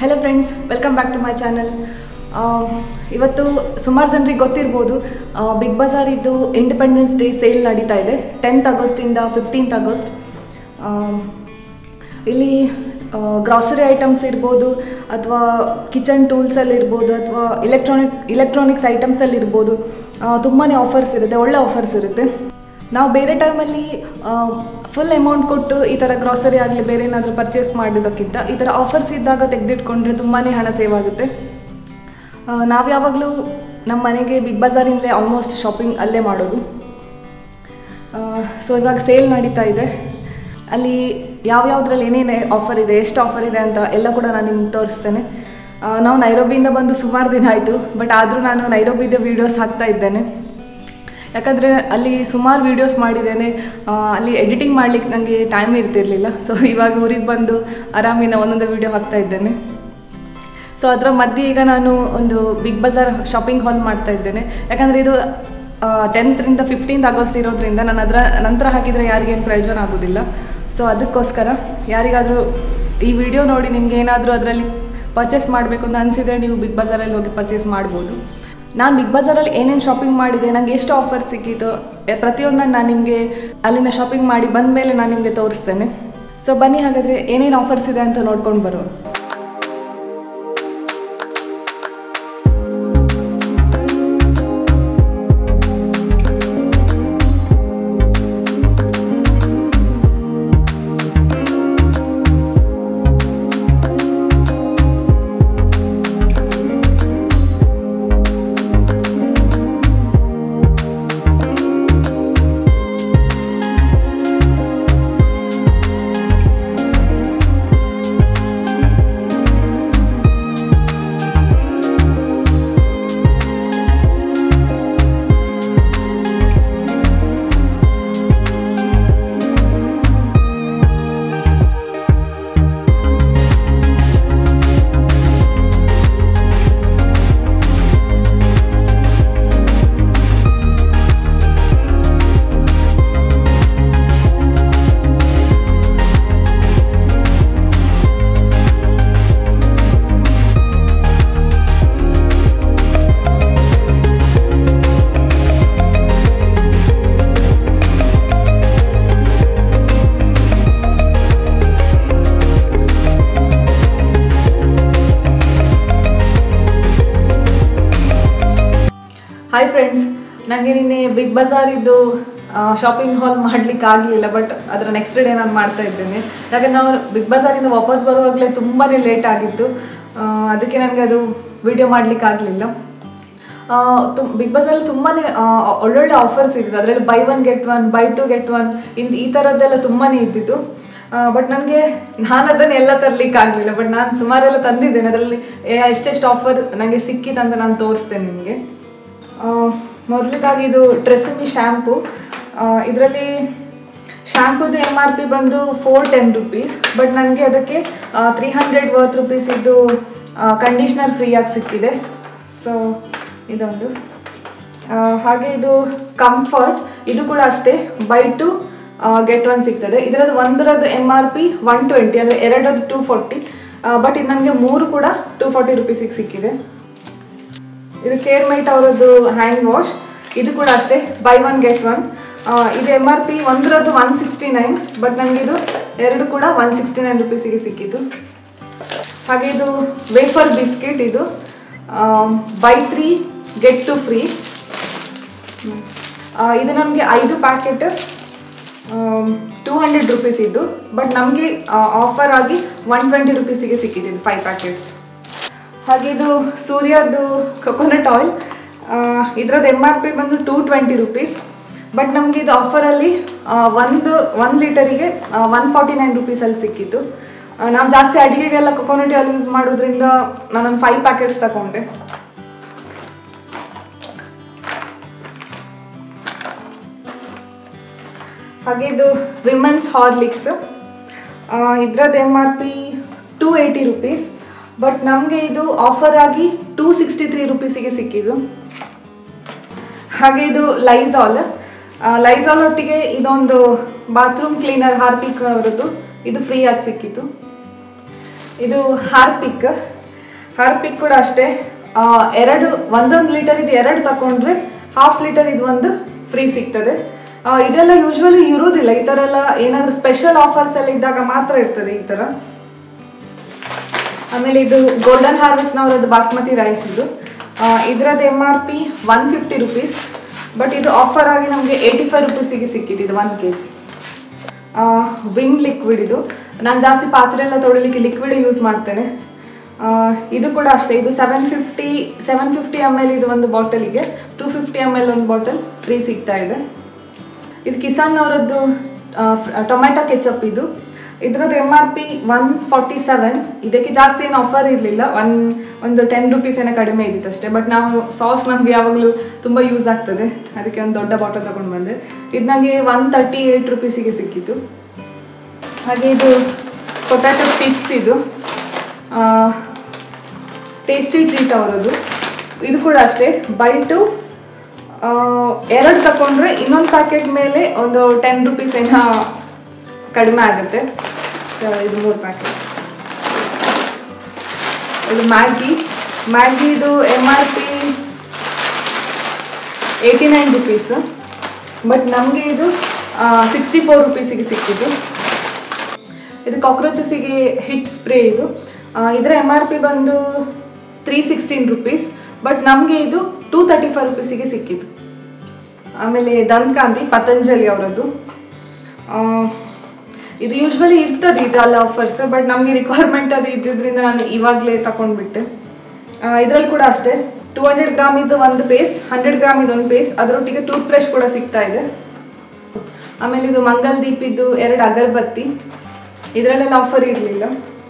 hello friends welcome back to my channel ಇವತ್ತು ಸುಮಾರು ಜನರಿಗೆ ಗೊತ್ತಿರ್ಬೋದು ಬಿಗ್ ಬಜಾರಿದ್ದು ಇಂಡಿಪೆಂಡೆನ್ಸ್ ಡೇ ಸೇಲ್ ನಡೀತಾ ಇದೆ ಟೆಂತ್ ಆಗಸ್ಟಿಂದ ಫಿಫ್ಟೀನ್ತ್ ಆಗಸ್ಟ್ ಇಲ್ಲಿ ಗ್ರಾಸರಿ ಐಟಮ್ಸ್ ಇರ್ಬೋದು ಅಥವಾ ಕಿಚನ್ ಟೂಲ್ಸಲ್ಲಿ ಇರ್ಬೋದು ಅಥವಾ ಇಲೆಕ್ಟ್ರಾನಿಕ್ ಇಲೆಕ್ಟ್ರಾನಿಕ್ಸ್ ಐಟಮ್ಸಲ್ಲಿ ಇರ್ಬೋದು ತುಂಬಾ ಆಫರ್ಸ್ ಇರುತ್ತೆ ಒಳ್ಳೆ ಆಫರ್ಸ್ ಇರುತ್ತೆ ನಾವು ಬೇರೆ ಟೈಮಲ್ಲಿ ಫುಲ್ ಅಮೌಂಟ್ ಕೊಟ್ಟು ಈ ಥರ ಗ್ರಾಸರಿ ಆಗಲಿ ಬೇರೆ ಏನಾದರೂ ಪರ್ಚೇಸ್ ಮಾಡೋದಕ್ಕಿಂತ ಈ ಥರ ಆಫರ್ಸ್ ಇದ್ದಾಗ ತೆಗೆದಿಟ್ಕೊಂಡ್ರೆ ತುಂಬಾ ಹಣ ಸೇವ್ ಆಗುತ್ತೆ ನಾವು ಯಾವಾಗಲೂ ನಮ್ಮ ಮನೆಗೆ ಬಿಗ್ ಬಜಾರಿಂದಲೇ ಆಲ್ಮೋಸ್ಟ್ ಶಾಪಿಂಗ್ ಅಲ್ಲೇ ಮಾಡೋದು ಸೊ ಇವಾಗ ಸೇಲ್ ನಡೀತಾ ಇದೆ ಅಲ್ಲಿ ಯಾವ್ಯಾವ್ದ್ರಲ್ಲಿ ಏನೇನು ಆಫರ್ ಇದೆ ಎಷ್ಟು ಆಫರ್ ಇದೆ ಅಂತ ಎಲ್ಲ ಕೂಡ ನಾನು ನಿಮ್ಗೆ ತೋರಿಸ್ತೇನೆ ಆ, ನಾವು ನೈರೋಬಿಯಿಂದ ಬಂದು ಸುಮಾರು ದಿನ ಆಯಿತು ಬಟ್ ಆದರೂ ನಾನು ನೈರೋಬಿದ ವೀಡಿಯೋಸ್ ಹಾಕ್ತಾ ಇದ್ದೇನೆ ಯಾಕಂದರೆ ಅಲ್ಲಿ ಸುಮಾರು ವೀಡಿಯೋಸ್ ಮಾಡಿದ್ದೇನೆ ಆ, ಅಲ್ಲಿ ಎಡಿಟಿಂಗ್ ಮಾಡ್ಲಿಕ್ಕೆ ನನಗೆ ಟೈಮ್ ಇರ್ತಿರ್ಲಿಲ್ಲ ಸೊ ಇವಾಗ ಊರಿಗೆ ಬಂದು ಆರಾಮಿನ ಒಂದೊಂದು ವೀಡಿಯೋ ಹಾಕ್ತಾ ಇದ್ದೇನೆ ಸೊ ಅದರ ಮಧ್ಯೆ ಈಗ ನಾನು ಒಂದು ಬಿಗ್ ಬಜಾರ್ ಶಾಪಿಂಗ್ ಹಾಲ್ ಮಾಡ್ತಾ ಇದ್ದೇನೆ ಯಾಕಂದರೆ ಇದು ಟೆಂತ್ರಿಂದ ಫಿಫ್ಟೀನ್ತ್ ಆಗಸ್ಟ್ ಇರೋದ್ರಿಂದ ನಾನು ಅದರ ನಂತರ ಹಾಕಿದರೆ ಯಾರಿಗೇನು ಪ್ರಯೋಜನ ಆಗೋದಿಲ್ಲ ಸೊ ಅದಕ್ಕೋಸ್ಕರ ಯಾರಿಗಾದರೂ ಈ ವಿಡಿಯೋ ನೋಡಿ ನಿಮ್ಗೆ ಏನಾದರೂ ಅದರಲ್ಲಿ ಪರ್ಚೇಸ್ ಮಾಡಬೇಕು ಅಂತ ಅನಿಸಿದರೆ ನೀವು ಬಿಗ್ ಬಜಾರಲ್ಲಿ ಹೋಗಿ ಪರ್ಚೇಸ್ ಮಾಡ್ಬೋದು ನಾನು ಬಿಗ್ ಬಜಾರಲ್ಲಿ ಏನೇನು ಶಾಪಿಂಗ್ ಮಾಡಿದೆ ನನಗೆ ಎಷ್ಟು ಆಫರ್ ಸಿಕ್ಕಿತು ಎ- ಪ್ರತಿಯೊಂದನ್ನು ನಾನು ನಿಮಗೆ ಅಲ್ಲಿಂದ ಶಾಪಿಂಗ್ ಮಾಡಿ ಬಂದ ಮೇಲೆ ನಾನು ನಿಮಗೆ ತೋರಿಸ್ತೇನೆ ಸೊ ಬನ್ನಿ ಹಾಗಾದರೆ ಏನೇನು ಆಫರ್ಸ್ ಇದೆ ಅಂತ ನೋಡ್ಕೊಂಡು ಬರುವ ಹಾಯ್ ಫ್ರೆಂಡ್ಸ್ ನನಗೆ ನಿನ್ನೆ ಬಿಗ್ ಬಜಾರಿದ್ದು ಶಾಪಿಂಗ್ ಹಾಲ್ ಮಾಡ್ಲಿಕ್ಕೆ ಆಗಲಿಲ್ಲ ಬಟ್ ಅದರ ನೆಕ್ಸ್ಟ್ ಡೇ ನಾನು ಮಾಡ್ತಾ ಇದ್ದೇನೆ ಯಾಕಂದ್ರೆ ನಾವು ಬಿಗ್ ಬಜಾರಿಂದ ವಾಪಸ್ ಬರುವಾಗಲೇ ತುಂಬಾ ಲೇಟ್ ಆಗಿತ್ತು ಆ, ಅದಕ್ಕೆ ನನಗೆ ಅದು ವಿಡಿಯೋ ಮಾಡಲಿಕ್ಕೆ ಆಗಲಿಲ್ಲ ತುಮ್ ಬಿಗ್ ಬಜಾರಲ್ಲಿ ತುಂಬಾ ಒಳ್ಳೊಳ್ಳೆ ಆಫರ್ಸ್ ಇದ್ದಿದ್ದು ಅದರಲ್ಲಿ buy one get one buy two get one ಇನ್ ಈ ಥರದ್ದೆಲ್ಲ ತುಂಬಾ ಇದ್ದಿತ್ತು ಬಟ್ ನನಗೆ ನಾನು ಅದನ್ನು ಎಲ್ಲ ತರಲಿಕ್ಕೆ ಆಗಲಿಲ್ಲ ಬಟ್ ನಾನು ಸುಮಾರೆಲ್ಲ ತಂದಿದ್ದೇನೆ ಅದರಲ್ಲಿ ಎಷ್ಟೆಷ್ಟು ಆಫರ್ ನನಗೆ ಸಿಕ್ಕಿದೆ ಅಂತ ನಾನು ತೋರಿಸ್ತೇನೆ ನಿಮಗೆ ಮೊದಲಿಗಾಗಿ ಇದು ಟ್ರೆಸ್ಮಿ ಶ್ಯಾಂಪು ಇದರಲ್ಲಿ ಶ್ಯಾಂಪುದು ಎಮ್ ಆರ್ ಪಿ ಬಂದು ಫೋರ್ ಟೆನ್ ರುಪೀಸ್ ಬಟ್ ನನಗೆ ಅದಕ್ಕೆ ತ್ರೀ ಹಂಡ್ರೆಡ್ ವರ್ತ್ ರುಪೀಸ್ ಇದು ಕಂಡೀಷ್ನರ್ ಫ್ರೀಯಾಗಿ ಸಿಕ್ಕಿದೆ ಸೊ ಇದೊಂದು ಆ, ಹಾಗೆ ಇದು ಕಂಫರ್ಟ್ ಇದು ಕೂಡ ಅಷ್ಟೇ ಬೈ ಟು ಗೆಟ್ ಒನ್ ಸಿಗ್ತದೆ ಇದರದ್ದು ಒಂದರದ್ದು M R P one twenty ಅಂದರೆ ಎರಡರದ್ದು ಟೂ ಫಾರ್ಟಿ ಬಟ್ ಇದು ನನಗೆ ಮೂರು ಕೂಡ ಟೂ ಫಾರ್ಟಿ ರುಪೀಸಿಗೆ ಸಿಕ್ಕಿದೆ ಇದು ಕೇರ್ ಮೈಟ್ ಅವರದ್ದು ಹ್ಯಾಂಡ್ ವಾಶ್ ಇದು ಕೂಡ ಅಷ್ಟೇ ಬೈ ಒನ್ ಗೆಟ್ ಒನ್ ಇದು ಎಮ್ ಆರ್ ಪಿ ಒಂದರದ್ದು ಒನ್ ಸಿಕ್ಸ್ಟಿ ನೈನ್ ಬಟ್ ನನಗೆ ಇದು ಎರಡು ಕೂಡ ಒನ್ ಸಿಕ್ಸ್ಟಿ ನೈನ್ ರುಪೀಸಿಗೆ ಸಿಕ್ಕಿತು ಹಾಗೆ ಇದು ವೇಫರ್ ಬಿಸ್ಕೆಟ್ ಇದು buy three get two free ಇದು ನಮಗೆ ಐದು ಪ್ಯಾಕೆಟ್ ಟೂ ಹಂಡ್ರೆಡ್ ರುಪೀಸ್ ಇದ್ದು ಬಟ್ ನಮಗೆ ಆಫರ್ ಆಗಿ ಒನ್ ಟ್ವೆಂಟಿ ರುಪೀಸಿಗೆ ಸಿಕ್ಕಿದೆ ಫೈವ್ ಪ್ಯಾಕೆಟ್ಸ್ ಹಾಗೆ ಇದು ಸೂರ್ಯದ್ದು ಕೊಕೊನಟ್ ಆಯಿಲ್ ಇದರದ್ದು ಎಮ್ ಆರ್ ಪಿ ಬಂದು ಟೂ ಟ್ವೆಂಟಿ ರುಪೀಸ್ ಬಟ್ ನಮಗೆ ಇದು ಆಫರಲ್ಲಿ ಒಂದು ಒನ್ ಲೀಟರಿಗೆ ಒನ್ ಫಾರ್ಟಿ ನೈನ್ ರುಪೀಸಲ್ಲಿ ಸಿಕ್ಕಿತ್ತು ನಾವು ಜಾಸ್ತಿ ಅಡುಗೆಗೆಲ್ಲ ಕೊಕೊನಟ್ ಆಯಿಲ್ ಯೂಸ್ ಮಾಡೋದ್ರಿಂದ ನಾನೊಂದು ಫೈವ್ ಪ್ಯಾಕೆಟ್ಸ್ ತಗೊಂಡೆ ಹಾಗೆ ಇದು ವಿಮೆನ್ಸ್ ಹಾರ್ಲಿಕ್ಸ್ ಇದ್ರದ್ದು M R P two eighty rupees but ನಮಗೆ ಇದು ಆಫರ್ ಆಗಿ ಟೂ ಸಿಕ್ಸ್ಟಿ ತ್ರೀ ರುಪೀಸಿಗೆ ಸಿಕ್ಕಿದ್ದು ಹಾಗೆ ಇದು ಲೈಸಾಲ್ ಲೈಸಾಲ್ ಒಟ್ಟಿಗೆ ಇದೊಂದು ಬಾತ್ರೂಮ್ ಕ್ಲೀನರ್ ಹಾರ್ಪಿಕ್ ಅವರದ್ದು ಇದು ಫ್ರೀ ಆಗಿ ಸಿಕ್ಕಿತ್ತು ಇದು ಹಾರ್ಪಿಕ್ ಕಾರ್ಪಿಕ್ ಕೂಡ ಅಷ್ಟೇ ಆ, ಎರಡು ಒಂದೊಂದು ಲೀಟರ್ ಇದು ಎರಡು ತಗೊಂಡ್ರೆ ಹಾಫ್ ಲೀಟರ್ ಇದು ಒಂದು ಫ್ರೀ ಸಿಗ್ತದೆ ಆ, ಇದೆಲ್ಲ ಯೂಶ್ವಲಿ ಇರುವುದಿಲ್ಲ ಈ ಥರ ಎಲ್ಲ ಏನಾದರೂ ಸ್ಪೆಷಲ್ ಆಫರ್ಸ್ ಎಲ್ಲ ಇದ್ದಾಗ ಮಾತ್ರ ಇರ್ತದೆ ಈ ಥರ ಆಮೇಲೆ ಇದು ಗೋಲ್ಡನ್ ಹಾರ್ವೆಸ್ಟ್ನವರದ್ದು ಬಾಸ್ಮತಿ ರೈಸ್ ಇದು ಇದರದ್ದು M R P one fifty rupees but ಇದು ಆಫರ್ ಆಗಿ ನಮಗೆ ಏಯ್ಟಿ ಫೈವ್ ರುಪೀಸಿಗೆ ಸಿಕ್ಕಿತ್ತು ಇದು one K G Vim liquid ಇದು ನಾನು ಜಾಸ್ತಿ ಪಾತ್ರೆ ಎಲ್ಲ ತೊಳಿಲಿಕ್ಕೆ ಲಿಕ್ವಿಡ್ ಯೂಸ್ ಮಾಡ್ತೇನೆ ಆ, ಇದು ಕೂಡ ಅಷ್ಟೇ ಇದು seven fifty seven fifty M L ಇದು ಒಂದು ಬಾಟಲಿಗೆ ಟೂ ಫಿಫ್ಟಿ ಎಮ್ ಎಲ್ ಒಂದು ಬಾಟಲ್ ಫ್ರೀ ಸಿಗ್ತಾ ಇದೆ ಇದು ಕಿಸಾನ್ ಅವರದ್ದು ಟೊಮೆಟೊ ಕೆಚಪ್ ಇದು ಇದರದ್ದು M R P one forty seven ಇದಕ್ಕೆ ಜಾಸ್ತಿ ಏನು ಆಫರ್ ಇರಲಿಲ್ಲ ಒನ್ ಒಂದು ಟೆನ್ ರುಪೀಸ್ ಏನೋ ಕಡಿಮೆ ಇದ್ದಿತ್ತು ಅಷ್ಟೇ ಬಟ್ ನಾವು ಸಾಸ್ ನಮಗೆ ಯಾವಾಗಲೂ ತುಂಬ ಯೂಸ್ ಆಗ್ತದೆ ಅದಕ್ಕೆ ಒಂದು ದೊಡ್ಡ ಬಾಟಲ್ ತಗೊಂಡು ಬಂದೆ ಇದು ನನಗೆ ಒನ್ ತರ್ಟಿ ಏಯ್ಟ್ ರುಪೀಸಿಗೆ ಸಿಕ್ಕಿತ್ತು ಹಾಗೆ ಇದು ಪೊಟ್ಯಾಟೊ ಚಿಪ್ಸ್ ಇದು ಟೇಸ್ಟಿ ಟ್ರೀಟ್ ಅವರದ್ದು ಇದು ಕೂಡ ಅಷ್ಟೇ ಬೈ ಟು ಎರಡು ತಗೊಂಡ್ರೆ ಇನ್ನೊಂದು ಪ್ಯಾಕೆಟ್ ಮೇಲೆ ಒಂದು ಟೆನ್ ರುಪೀಸ್ ಏನೋ ಕಡಿಮೆ ಆಗುತ್ತೆ So, ಇದು ಮೂರು ಪ್ಯಾಕೆಟ್ ಇದು ಮ್ಯಾಗಿ ಮ್ಯಾಗಿದು M R P eighty nine rupees but ನಮಗೆ ಇದು ಸಿಕ್ಸ್ಟಿ ಫೋರ್ ರುಪೀಸಿಗೆ ಸಿಕ್ಕಿದ್ದು ಇದು ಕಾಕ್ರೋಚಸಿಗೆ ಹಿಟ್ ಸ್ಪ್ರೇ ಇದು ಆ, ಇದರ ಎಮ್ ಆರ್ ಪಿ ಬಂದು ತ್ರೀ ಸಿಕ್ಸ್ಟೀನ್ ರುಪೀಸ್ ಬಟ್ ನಮಗೆ ಇದು ಟೂ ತರ್ಟಿ ಫೈವ್ ರುಪೀಸಿಗೆ ಸಿಕ್ಕಿದ್ದು ಆಮೇಲೆ ದಂತ್ಕಾಂತಿ ಪತಂಜಲಿ ಅವರದ್ದು ಆ, ಇದು ಯೂಶ್ವಲಿ ಇರ್ತದೆ ಇದೆಲ್ಲ ಆಫರ್ಸ್ ಬಟ್ ನಮಗೆ ರಿಕ್ವೈರ್ಮೆಂಟ್ ಅದು ಇದ್ದಿದ್ರಿಂದ ನಾನು ಇವಾಗಲೇ ತಗೊಂಡ್ಬಿಟ್ಟೆ ಇದರಲ್ಲಿ ಕೂಡ ಅಷ್ಟೇ ಟೂ ಹಂಡ್ರೆಡ್ ಗ್ರಾಮ್ ಇದು ಒಂದು ಪೇಸ್ಟ್ ಹಂಡ್ರೆಡ್ ಗ್ರಾಮ್ ಇದು ಒಂದು ಪೇಸ್ಟ್ ಅದರೊಟ್ಟಿಗೆ ಟೂತ್ ಬ್ರಷ್ ಕೂಡ ಸಿಗ್ತಾ ಇದೆ ಆಮೇಲೆ ಇದು ಮಂಗಲ್ ದೀಪ್ ಇದು ಎರಡು ಅಗರಬತ್ತಿ ಇದರಲ್ಲೆಲ್ಲ ಆಫರ್ ಇರಲಿಲ್ಲ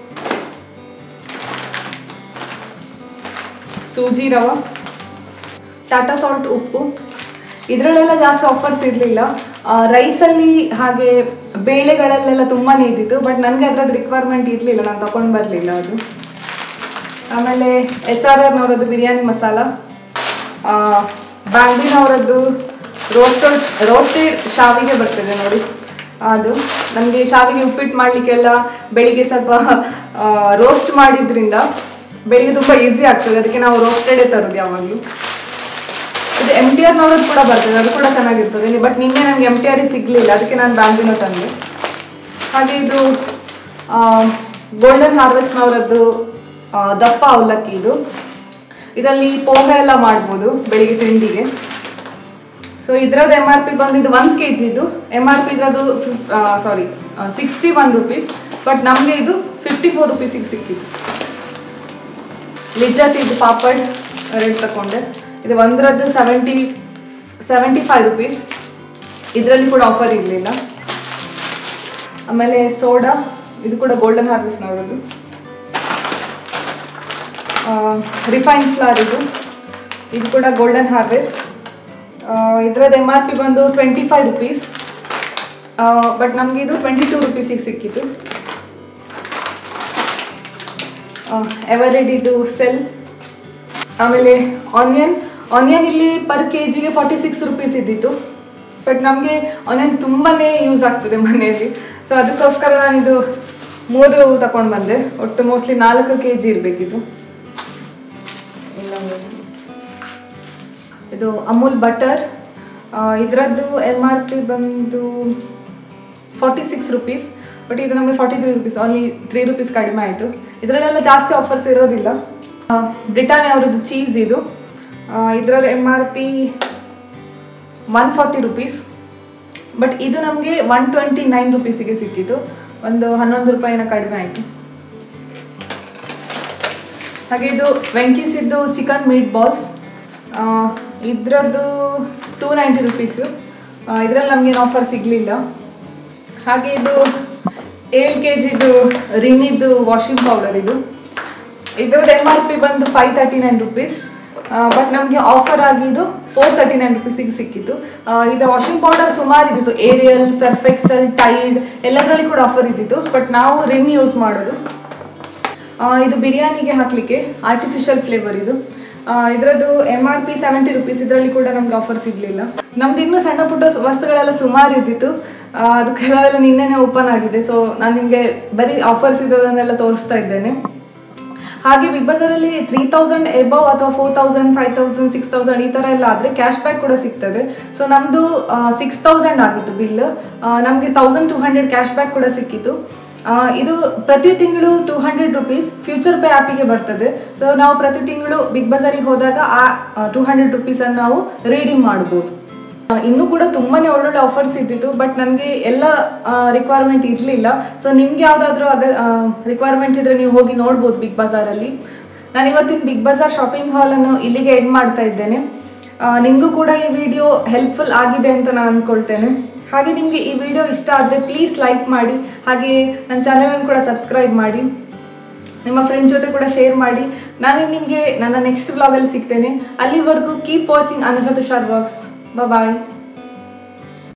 ಸೂಜಿ ರವ ಟಾಟಾ ಸಾಲ್ಟ್ ಉಪ್ಪು ಇದರಲ್ಲೆಲ್ಲ ಜಾಸ್ತಿ ಆಫರ್ಸ್ ಇರಲಿಲ್ಲ ರೈಸಲ್ಲಿ ಹಾಗೆ ಬೇಳೆಗಳಲ್ಲೆಲ್ಲ ತುಂಬಾ ಇದ್ದಿತ್ತು ಬಟ್ ನನಗೆ ಅದ್ರದ್ದು ರಿಕ್ವೈರ್ಮೆಂಟ್ ಇರಲಿಲ್ಲ ನಾನು ತಗೊಂಡು ಬರಲಿಲ್ಲ ಅದು ಆಮೇಲೆ ಎಸ್ ಆರ್ ಆರ್ನವರದ್ದು ಬಿರಿಯಾನಿ ಮಸಾಲ ಬ್ಯಾಂಗ್ಳೂರ್ನವರದ್ದು ರೋಸ್ಟೆಡ್ ರೋಸ್ಟೆಡ್ ಶಾವಿಗೆ ಬರ್ತದೆ ನೋಡಿ ಅದು ನಮಗೆ ಶಾವಿಗೆ ಉಪ್ಪಿಟ್ಟು ಮಾಡಲಿಕ್ಕೆಲ್ಲ ಬೆಳಿಗ್ಗೆ ಸ್ವಲ್ಪ ರೋಸ್ಟ್ ಮಾಡಿದ್ರಿಂದ ಬೆಳಿಗ್ಗೆ ತುಂಬ ಈಸಿ ಆಗ್ತದೆ ಅದಕ್ಕೆ ನಾವು ರೋಸ್ಟೆಡೇ ತರೋದು ಯಾವಾಗಲೂ ಇದು ಎಮ್ ಟಿ ಆರ್ನವ್ರದ್ದು ಕೂಡ ಬರ್ತದೆ ಅದು ಕೂಡ ಚೆನ್ನಾಗಿರ್ತದೆ ಬಟ್ ನಿನ್ನೆ ನನಗೆ ಎಮ್ ಟಿ ಆರ್ ಸಿಗಲಿಲ್ಲ ಅದಕ್ಕೆ ನಾನು ಬ್ಯಾಂಗ್ಳೂರ್ನ ತಂದೆ ಹಾಗೆ ಇದು ಗೋಲ್ಡನ್ ಹಾರ್ವೆಸ್ಟ್ನವರದ್ದು ಆ, ದಪ್ಪ ಅವಲಕ್ಕಿ ಇದು ಇದರಲ್ಲಿ ಪೋಂಗ ಎಲ್ಲ ಮಾಡ್ಬೋದು ಬೆಳಿಗ್ಗೆ ತಿಂಡಿಗೆ ಸೊ ಇದರದ್ದು ಎಮ್ ಆರ್ ಪಿ ಬಂದು ಇದು ಒನ್ ಕೆ ಜಿದು ಎಮ್ ಆರ್ ಪಿ ಇದ್ರದ್ದು sorry sixty one rupees but ನಮಗೆ ಇದು ಫಿಫ್ಟಿ ಫೋರ್ ರುಪೀಸಿಗೆ ಸಿಕ್ಕಿತ್ತು ಲಿಜ್ಜತ್ ಇದು ಪಾಪಡ್ ಎರಡು ತಗೊಂಡೆ ಇದು ಒಂದರದ್ದು ಸೆವೆಂಟಿ ಸೆವೆಂಟಿ ಫೈವ್ ರುಪೀಸ್ ಇದರಲ್ಲಿ ಕೂಡ ಆಫರ್ ಇರಲಿಲ್ಲ ಆಮೇಲೆ ಸೋಡಾ ಇದು ಕೂಡ ಗೋಲ್ಡನ್ ಹಾರ್ವೆಸ್ಟ್ನವರದ್ದು ರಿಫೈನ್ ಫ್ಲಾರ್ ಇದು ಇದು ಕೂಡ ಗೋಲ್ಡನ್ ಹಾರ್ವೆಸ್ಟ್ ಇದರದ್ದು ಎಮ್ ಆರ್ ಪಿ ಬಂದು ಟ್ವೆಂಟಿ ಫೈವ್ ರುಪೀಸ್ ಬಟ್ ನಮಗೆ ಇದು ಟ್ವೆಂಟಿ ಟೂ ರುಪೀಸಿಗೆ ಸಿಕ್ಕಿತ್ತು ಎವರೆಡ್ ಇದು ಸೆಲ್ ಆಮೇಲೆ ಆನಿಯನ್ ಆನಿಯನ್ ಇಲ್ಲಿ ಪರ್ ಕೆ ಜಿಗೆ ಫಾರ್ಟಿ ಸಿಕ್ಸ್ ರುಪೀಸ್ ಇದ್ದಿತ್ತು ಬಟ್ ನಮಗೆ ಆನಿಯನ್ ತುಂಬಾ ಯೂಸ್ ಆಗ್ತದೆ ಮನೆಯಲ್ಲಿ ಸೊ ಅದಕ್ಕೋಸ್ಕರ ನಾನಿದು ಮೂರು ತಗೊಂಡು ಬಂದೆ ಒಟ್ಟು ಮೋಸ್ಟ್ಲಿ ನಾಲ್ಕು ಕೆ ಜಿ ಇರಬೇಕಿದು ಇದು ಅಮೂಲ್ ಬಟರ್ ಇದರದ್ದು ಎಮ್ ಆರ್ ಪಿ ಬಂದು ಫಾರ್ಟಿ ಸಿಕ್ಸ್ ರುಪೀಸ್ ಬಟ್ ಇದು ನಮಗೆ forty three rupees only three rupees ಕಡಿಮೆ ಆಯಿತು ಇದರಲ್ಲೆಲ್ಲ ಜಾಸ್ತಿ ಆಫರ್ಸ್ ಇರೋದಿಲ್ಲ ಬ್ರಿಟಾನಿಯಾ ಅವರದ್ದು ಚೀಸ್ ಇದು ಇದರದ್ದು M R P one forty rupees but ಇದು ನಮಗೆ ಒನ್ ಟ್ವೆಂಟಿ ನೈನ್ ರುಪೀಸಿಗೆ ಸಿಕ್ಕಿತು ಒಂದು ಹನ್ನೊಂದು ರೂಪಾಯಿನ ಕಡಿಮೆ ಆಯಿತು ಹಾಗೆ ಇದು ವೆಂಕೀಸಿದ್ದು ಚಿಕನ್ ಮೀಟ್ ಬಾಲ್ಸ್ ಇದರದ್ದು ಟೂ ನೈಂಟಿ ರುಪೀಸು ಇದರಲ್ಲಿ ನಮಗೇನು ಆಫರ್ ಸಿಗಲಿಲ್ಲ ಹಾಗೆ ಇದು ಏಳು ಕೆ ಜಿದು ರಿನ್ನಿದ್ದು ವಾಷಿಂಗ್ ಪೌಡರ್ ಇದು ಇದರದ್ದು ಎಮ್ ಆರ್ ಪಿ ಬಂದು five thirty nine rupees but ನಮಗೆ ಆಫರ್ ಆಗಿ ಇದು ಫೋರ್ ತರ್ಟಿ ನೈನ್ ರುಪೀಸಿಗೆ ಸಿಕ್ಕಿತ್ತು ಆ, ಇದು ವಾಷಿಂಗ್ ಪೌಡರ್ ಸುಮಾರು ಇದ್ದಿತ್ತು ಏರಿಯಲ್ ಸರ್ಫ್ ಎಕ್ಸೆಲ್ ಟೈಡ್ ಎಲ್ಲದರಲ್ಲಿ ಕೂಡ ಆಫರ್ ಇದ್ದಿತ್ತು ಬಟ್ ನಾವು ರಿನ್ ಯೂಸ್ ಮಾಡೋದು ಆ, ಇದು ಬಿರಿಯಾನಿಗೆ ಹಾಕಲಿಕ್ಕೆ ಆರ್ಟಿಫಿಷಿಯಲ್ ಫ್ಲೇವರ್ ಇದು ಇದರದ್ದು M R P seventy rupees ಇದರಲ್ಲಿ ಕೂಡ ನಮ್ಗೆ ಆಫರ್ ಸಿಗಲಿಲ್ಲ ನಮ್ದು ಇನ್ನೂ ಸಣ್ಣ ಪುಟ್ಟ ವಸ್ತುಗಳೆಲ್ಲ ಸುಮಾರು ಇದ್ದಿತ್ತು ಆ, ಅದು ಕೆಲವೆಲ್ಲ ನಿನ್ನೆನೆ ಓಪನ್ ಆಗಿದೆ ಸೊ ನಾನು ನಿಮಗೆ ಬರೀ ಆಫರ್ಸ್ ಇದ್ದದನ್ನೆಲ್ಲ ತೋರಿಸ್ತಾ ಇದ್ದೇನೆ ಹಾಗೆ ಬಿಗ್ ಬಜಾರಲ್ಲಿ ತ್ರೀ ತೌಸಂಡ್ ಎಬವ್ ಅಥವಾ four thousand five thousand six thousand ಈ ಥರ ಎಲ್ಲ ಆದರೆ ಕ್ಯಾಶ್ ಬ್ಯಾಕ್ ಕೂಡ ಸಿಗ್ತದೆ ಸೊ ನಮ್ಮದು ಸಿಕ್ಸ್ ತೌಸಂಡ್ ಆಗಿತ್ತು ಬಿಲ್ ನಮಗೆ thousand two hundred cash back ಕೂಡ ಸಿಕ್ಕಿತ್ತು ಆ, ಇದು ಪ್ರತಿ ತಿಂಗಳು two hundred rupees Future Pay ಆ್ಯಪಿಗೆ ಬರ್ತದೆ ಸೊ ನಾವು ಪ್ರತಿ ತಿಂಗಳು ಬಿಗ್ ಬಜಾರಿಗೆ ಹೋದಾಗ ಆ ಟೂ ಹಂಡ್ರೆಡ್ ರುಪೀಸನ್ನು ನಾವು ರೀಡಿಂಗ್ ಮಾಡ್ಬೋದು ಆ, ಇನ್ನೂ ಕೂಡ ತುಂಬಾನೇ ಒಳ್ಳೊಳ್ಳೆ ಆಫರ್ಸ್ ಇದ್ದಿತ್ತು ಬಟ್ ನನಗೆ ಎಲ್ಲ ರಿಕ್ವೈರ್ಮೆಂಟ್ ಇರಲಿಲ್ಲ ಸೊ ನಿಮ್ಗೆ ಯಾವುದಾದ್ರೂ ಅಗ ರಿಕ್ವೈರ್ಮೆಂಟ್ ಇದ್ರೆ ನೀವು ಹೋಗಿ ನೋಡ್ಬೋದು ಬಿಗ್ ಬಜಾರಲ್ಲಿ ನಾನು ಇವತ್ತಿನ ಬಿಗ್ ಬಜಾರ್ ಶಾಪಿಂಗ್ ಹಾಲನ್ನು ಇಲ್ಲಿಗೆ ಎಂಡ್ ಮಾಡ್ತಾ ಇದ್ದೇನೆ ಆ, ನಿಮಗೂ ಕೂಡ ಈ ವಿಡಿಯೋ ಹೆಲ್ಪ್ಫುಲ್ ಆಗಿದೆ ಅಂತ ನಾನು ಅಂದ್ಕೊಳ್ತೇನೆ ಹಾಗೆ ನಿಮಗೆ ಈ ವಿಡಿಯೋ ಇಷ್ಟ ಆದರೆ ಪ್ಲೀಸ್ ಲೈಕ್ ಮಾಡಿ ಹಾಗೆ ನನ್ನ ಚಾನಲನ್ನು ಕೂಡ ಸಬ್ಸ್ಕ್ರೈಬ್ ಮಾಡಿ ನಿಮ್ಮ ಫ್ರೆಂಡ್ಸ್ ಜೊತೆ ಕೂಡ ಶೇರ್ ಮಾಡಿ ನಾನು ನಿಮಗೆ ನನ್ನ ನೆಕ್ಸ್ಟ್ ವ್ಲಾಗಲ್ಲಿ ಸಿಗ್ತೇನೆ ಅಲ್ಲಿವರೆಗೂ keep watching Anusha Tushar vlogs ಬಾಯ್